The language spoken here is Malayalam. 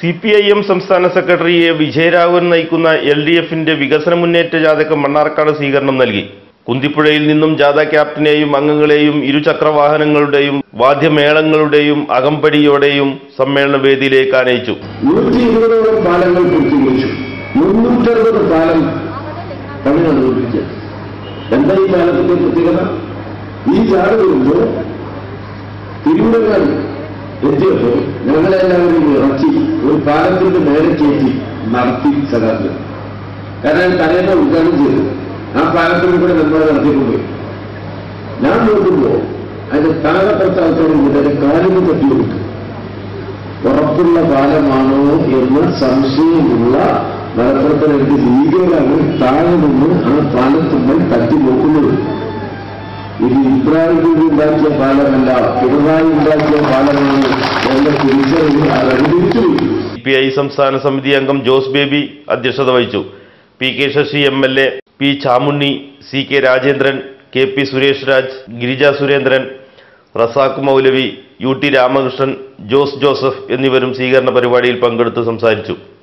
സി പി ഐ എം സംസ്ഥാന സെക്രട്ടറി എ വിജയരാഘവൻ നയിക്കുന്ന എൽ ഡി എഫിന്റെ വികസന മുന്നേറ്റ ജാഥയ്ക്ക് മണ്ണാർക്കാട് സ്വീകരണം നൽകി കുന്തിപ്പുഴയിൽ നിന്നും ജാഥ ക്യാപ്റ്റനെയും അംഗങ്ങളെയും ഇരുചക്രവാഹനങ്ങളുടെയും വാദ്യമേളങ്ങളുടെയും അകമ്പടിയോടെയും സമ്മേളന വേദിയിലേക്ക് ആനയിച്ചു നൂറ്റി ഇരുപതോളം പാലങ്ങൾ പൂർത്തീകരിച്ചു മുന്നൂറ്ററുപത് പാലം പണി നടന്നിരിക്കുക എന്താ ഈ പാലത്തിന്റെ പ്രത്യേകത ഈ ചാട് വരുമ്പോൾ തിരുവിടങ്ങൾ എത്തിയപ്പോൾ ഞങ്ങളെല്ലാവരും ഇറക്കി ഒരു പാലത്തിന്റെ മേലെ കയറ്റി നടത്തി സദാർത്ഥം കാരണം തലേന്ന് ഉദ്ഘാടനം ചെയ്തു ആ പാലത്തിൽ കൂടെ നമ്മൾ നടത്തിക്കൊണ്ടുപോയി ഞാൻ നോക്കുമ്പോൾ അതിന്റെ താഴെപ്പുറത്തെ ആൾക്കാർ ഇതിന്റെ കാലിന് തട്ടി കൊടുത്തു ഉറപ്പുള്ള പാലമാണോ എന്ന് സംശയമുള്ള മലപ്പുറത്തെ രണ്ട് ലീഗുകളാണ് താഴെ നിന്ന് ആ പാലത്തുമ്മൽ തട്ടി നോക്കുന്നത് ഇത് ഇബ്രാഹിം കുഞ്ഞ് ഉണ്ടാക്കിയ പാലമല്ല പിണറായി ഉണ്ടാക്കിയ പാലമാണ് എന്ന തിരിച്ചറിവ് അവർ തിരിച്ചുപോയി സി പി ഐ സംസ്ഥാന സമിതി അംഗം ജോസ് ബേബി അധ്യക്ഷത വഹിച്ചു P K Sasi M L A P Chamunni C K Rajendran K P Suresh Raj Girija Surendran Razak Moulavi U T Ramakrishnan Jose Joseph എന്നിവരും സ്വീകരണ പരിപാടിയിൽ പങ്കെടുത്ത് സംസാരിച്ചു